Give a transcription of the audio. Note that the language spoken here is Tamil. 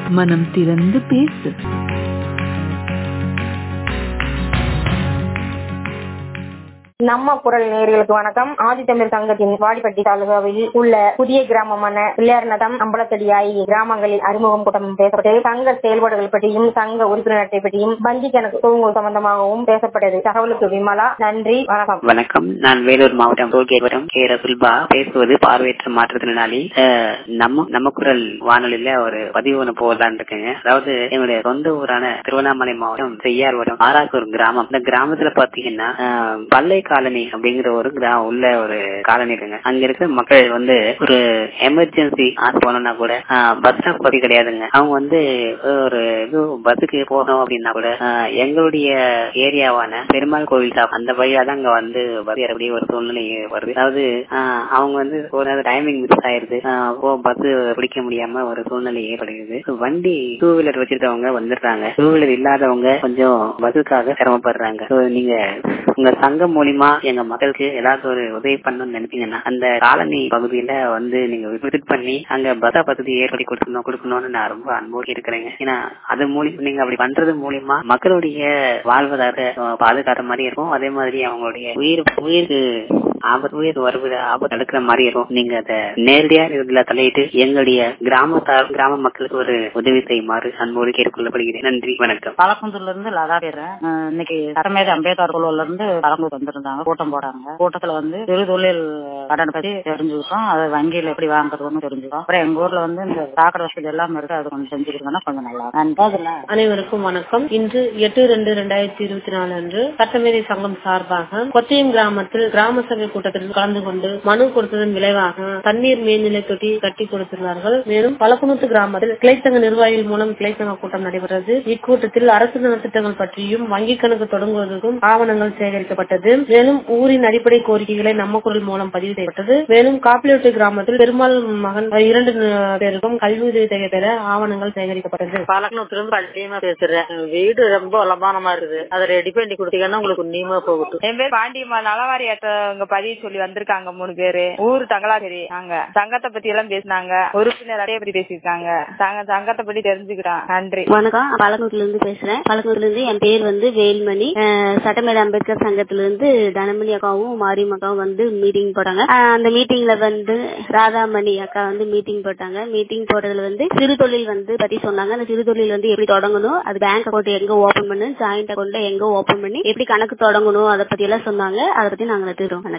மனம் திறந்து பேசு நம்ம குரல் நேயர்களுக்கு வணக்கம் ஆதித்தமிழ் சங்கத்தின் வாடிப்பட்டி தாலுகாவில் உள்ள புதிய கிராமமான பிள்ளையார்நதம் அம்பலத்தடி ஆகிய கிராமங்களில் அறிமுகம் கூட்டம் பேசப்பட்டு சங்க செயல்பாடுகள் பற்றியும் சங்க உறுப்பினர் அட்டை பற்றியும் வங்கி கணக்கு துவங்குவது சம்பந்தமாகவும் பேசப்பட்டது தகவலுக்கு விமலா நன்றி வணக்கம் வணக்கம் நான் வேலூர் மாவட்டம் டோல்கேவரம் கே ரசுல்பா பேசுவது பார்வையற்ற மாற்றுத்திறனாளி அஹ், நம்ம நம்ம குரல் வானொலியில ஒரு பதிவு ஒன்று போடலான்னு இருக்குங்க அதாவது எங்களுடைய சொந்த ஊரான திருவண்ணாமலை மாவட்டம் செய்யார்வரம் ஆராக்கூர் கிராமம் இந்த கிராமத்துல பாத்தீங்கன்னா அஹ், பல்லை காலனி அப்படிங்கிற ஒரு கிராமம் உள்ள ஒரு காலனி இருக்குங்க அங்க இருக்கிற மக்கள் வந்து ஒரு எமர்ஜென்சி ஆசை போனோம்னா கூட பஸ் ஸ்டாப் பத்தி கிடையாதுங்க அவங்க வந்து ஒரு இது பஸ்ஸுக்கு போகணும் அப்படின்னா கூட அஹ், எங்களுடைய ஏரியாவான பெருமாள் கோவில் ஷாப் அந்த வழியா தான் அங்க வந்து பஸ் ஏறக்கூடிய ஒரு சூழ்நிலை வருது அதாவது ஆஹ், அவங்க வந்து ஒரு டைமிங் மிஸ் ஆயிருது பஸ் பிடிக்க முடியாம ஒரு சூழ்நிலை ஏற்படுகிறது So, வண்டி டூ வீலர் வச்சிருக்கவங்க வந்துடுறாங்க டூ வீலர் இல்லாதவங்க கொஞ்சம் பஸ்ஸுக்காக சிரமப்படுறாங்க So, நீங்க உங்க சங்கம் மூலியமா எங்க மக்களுக்கு ஏதாவது ஒரு உதவி பண்ணணும்னு நினைப்பீங்கன்னா அந்த காலனி பகுதியில வந்து நீங்க விசிட் பண்ணி அங்க பஸ் வசதி ஏற்படுத்தி கொடுக்கணும் கொடுக்கணும்னு நான் ரொம்ப அன்போடு இருக்கிறேங்க ஏன்னா அது மூலியம் நீங்க அப்படி பண்றது மூலியமா மக்களுடைய வாழ்வதாக பாதுகாக்கிற மாதிரி இருக்கும் அதே மாதிரி அவங்களுடைய உயிர் உயிருக்கு ஆபத்து உயிர் வருவது ஆபத்து தடுக்கிற மாதிரி இருக்கும் நீங்க அதை நேரடியா இதுல தலையிட்டு எங்களுடைய கிராமத்தார் கிராம மக்களுக்கு ஒரு உதவி செய்யுமாறு அன்போடு கேட்டுக்கொள்ளப்படுகிறேன் நன்றி வணக்கம் பாலக்குந்தூர்ல இருந்து லதா பேசுறேன் அஹ் இன்னைக்கு சட்டமேதை அம்பேத்கர் குழுல இருந்து பலங்கூர் வந்திருந்தாங்க கூட்டம் போடாங்க கூட்டத்துல வந்து சிறு தொழில் கடன் பத்தி தெரிஞ்சுக்கிட்டோம் அது வங்கியில எப்படி வாங்குறதுன்னு தெரிஞ்சுக்கிட்டோம் அப்புறம் எங்க ஊர்ல வந்து இந்த சாக்கடை வசதி எல்லாம் இருக்கு அது கொஞ்சம் செஞ்சுக்கிட்டோம்னா கொஞ்சம் நல்லா இருக்கும் நன்றி அனைவருக்கும் வணக்கம் இன்று எட்டு ரெண்டு ரெண்டாயிரத்தி இருபத்தி நாலு அன்று சட்டமேதை சங்கம் சார்பாக கொத்தையம் கிராமத்தில் கிராம சபை கூட்டத்தில் கலந்து கொண்டு மனு கொடுத்ததன் விளைவாக தண்ணீர் மேல்நிலை தொட்டி கட்டி கொடுத்துள்ளார்கள் மேலும் பலக்குணத்து கிராமத்தில் கிளைச்சங்க நிர்வாகிகள் மூலம் கிளைச்சங்க கூட்டம் நடைபெற்றது இக்கூட்டத்தில் அரசு நலத்திட்டங்கள் பற்றியும் வங்கிக் கணக்கு தொடங்குவதற்கும் ஆவணங்கள் சேகரிக்கப்பட்டது மேலும் ஊரின் அடிப்படை கோரிக்கைகளை நம்ம குரல் மூலம் பதிவு செய்யப்பட்டது மேலும் காப்பிலோட்டு கிராமத்தில் பெருமாள் மகன் இரண்டு பேருக்கும் கல்வி உதவி தொகை பெற ஆவணங்கள் சேகரிக்கப்பட்டது பாலக்கணத்துல இருந்து பள்ளியமா பேசுறேன் வீடு ரொம்ப வளமானமா இருக்குது அதை ரெடி பண்ணி கொடுத்தீங்கன்னா உங்களுக்கு புண்ணியமா போகட்டும் என் பேர் பாண்டியம்மா நலவாரி அட்டவங்க பதிவு சொல்லி வந்திருக்காங்க மூணு பேரு ஊர் தங்களாச்சேரி நாங்க சங்கத்தை பத்தி எல்லாம் பேசினாங்க உறுப்பினர் அடைய பத்தி பேசியிருக்காங்க சங்க சங்கத்தை பத்தி தெரிஞ்சுக்கிறோம் நன்றி வணக்கம் பழக்கூட்டுல இருந்து பேசுறேன் பழக்கூட்டுல இருந்து என் பேர் வந்து வேல்மணி அஹ், சட்டமேட அம்பேத்கர் சங்கத்துல இருந்து தனமணி அக்காவும் மாரியம் அக்காவும் வந்து மீட்டிங் போட்டாங்க அஹ், அந்த மீட்டிங்ல வந்து ராதாமணி அக்கா வந்து மீட்டிங் போட்டாங்க மீட்டிங் போட்டதுல வந்து சிறு தொழில் வந்து பத்தி சொன்னாங்க அந்த சிறு தொழில் வந்து எப்படி தொடங்கணும் அது பேங்க் அக்கௌண்ட் எங்க ஓபன் பண்ணு ஜாயிண்ட் அக்கௌண்ட்ல எங்க ஓபன் பண்ணி எப்படி கணக்கு தொடங்கணும் அதை பத்தி எல்லாம் சொன்னாங்க அதை பத்தி நாங்க எடுத்துக்கிறோம்